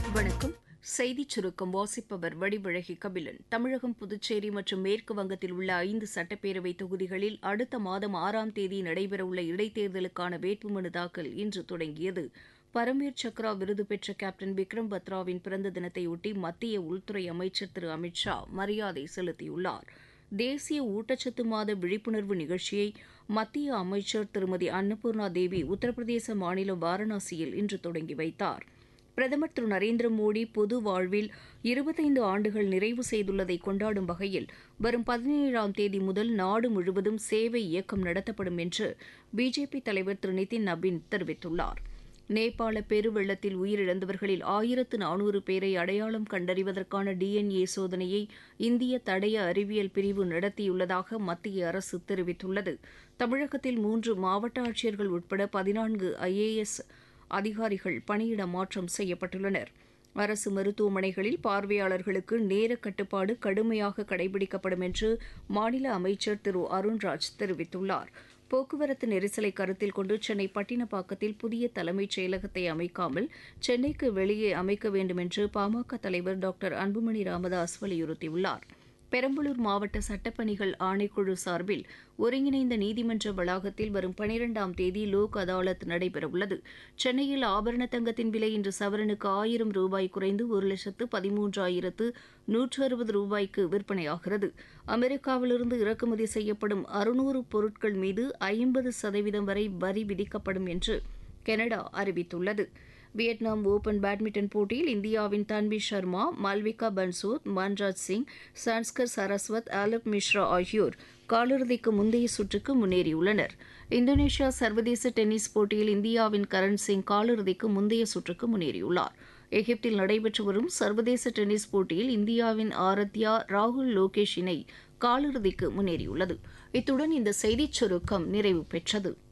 வணக்கம் செய்திச் சுருக்கம் வாசிப்பவர் வடிவழகி கபிலன் தமிழகம் புதுச்சேரி மற்றும் மேற்கு வங்கத்தில் உள்ள ஐந்து சட்டப்பேரவை தொகுதிகளில் அடுத்த மாதம் ஆறாம் தேதி நடைபெறவுள்ள இடைத்தேர்தலுக்கான வேட்புமனு தாக்கல் இன்று தொடங்கியது பரம்வீர் சக்ரா விருது பெற்ற கேப்டன் விக்ரம் பத்ராவின் பிறந்த தினத்தையொட்டி மத்திய உள்துறை அமைச்சர் திரு அமித் ஷா மரியாதை செலுத்தியுள்ளார் தேசிய ஊட்டச்சத்து மாத விழிப்புணர்வு நிகழ்ச்சியை மத்திய அமைச்சர் திருமதி அன்னபூர்ணா தேவி உத்தரப்பிரதேச மாநிலம் வாரணாசியில் இன்று தொடங்கி வைத்தார் பிரதமர் திரு நரேந்திர மோடி பொது வாழ்வில் இருபத்தைந்து ஆண்டுகள் நிறைவு செய்துள்ளதை கொண்டாடும் வகையில் வரும் பதினேழாம் தேதி முதல் நாடு முழுவதும் சேவை இயக்கம் நடத்தப்படும் என்று பிஜேபி தலைவர் திரு நிதின் நபின் தெரிவித்துள்ளார் நேபாள பெருவெள்ளத்தில் உயிரிழந்தவர்களில் ஆயிரத்து நானூறு பேரை அடையாளம் கண்டறிவதற்கான டிஎன்ஏ சோதனையை இந்திய தடய அறிவியல் பிரிவு நடத்தியுள்ளதாக மத்திய அரசு தெரிவித்துள்ளது தமிழகத்தில் மூன்று மாவட்ட ஆட்சியர்கள் உட்பட பதினான்கு ஐஏஎஸ் அதிகாரிகள் பணியிட மாற்றம் செய்யப்பட்டுள்ளனர் அரசு மருத்துவமனைகளில் பார்வையாளர்களுக்கு நேர கட்டுப்பாடு கடுமையாக கடைபிடிக்கப்படும் என்று மாநில அமைச்சர் திரு அருண்ராஜ் தெரிவித்துள்ளார் போக்குவரத்து நெரிசலை கருத்தில் கொண்டு சென்னை பட்டினப்பாக்கத்தில் புதிய தலைமைச் செயலகத்தை அமைக்காமல் சென்னைக்கு வெளியே அமைக்க வேண்டும் என்று பாமக தலைவர் டாக்டர் அன்புமணி ராமதாஸ் வலியுறுத்தியுள்ளார் பெரம்பலூர் மாவட்ட சட்டப்பணிகள் ஆணைக்குழு சார்பில் ஒருங்கிணைந்த நீதிமன்ற வளாகத்தில் வரும் பனிரெண்டாம் தேதி லோக் அதாலத் நடைபெறவுள்ளது சென்னையில் ஆபரண தங்கத்தின் விலை இன்று சவரனுக்கு ஆயிரம் ரூபாய் குறைந்து ஒரு லட்சத்து பதிமூன்றாயிரத்து நூற்று அறுபது ரூபாய்க்கு விற்பனையாகிறது அமெரிக்காவிலிருந்து இறக்குமதி செய்யப்படும் அறுநூறு பொருட்கள் மீது ஐம்பது சதவீதம் வரை வரி விதிக்கப்படும் என்று கனடா அறிவித்துள்ளது வியட்நாம் ஓபன் பேட்மிண்டன் போட்டியில் இந்தியாவின் தன்வி சர்மா மால்விகா பன்சோத் மன்ராஜ் சிங் சான்ஸ்கர் சரஸ்வத் ஆலப் மிஸ்ரா ஆகியோர் காலிறுதிக்கு முந்தைய சுற்றுக்கு முன்னேறியுள்ளனர் இந்தோனேஷியா சர்வதேச டென்னிஸ் போட்டியில் இந்தியாவின் கரண் சிங் காலிறுதிக்கு முந்தைய சுற்றுக்கு முன்னேறியுள்ளார் எகிப்தில் நடைபெற்று வரும் சர்வதேச டென்னிஸ் போட்டியில் இந்தியாவின் ஆரத்யா ராகுல் லோகேஷ் இணை காலிறுதிக்கு முன்னேறியுள்ளது இத்துடன் இந்த செய்திச் சுருக்கம் நிறைவு பெற்றது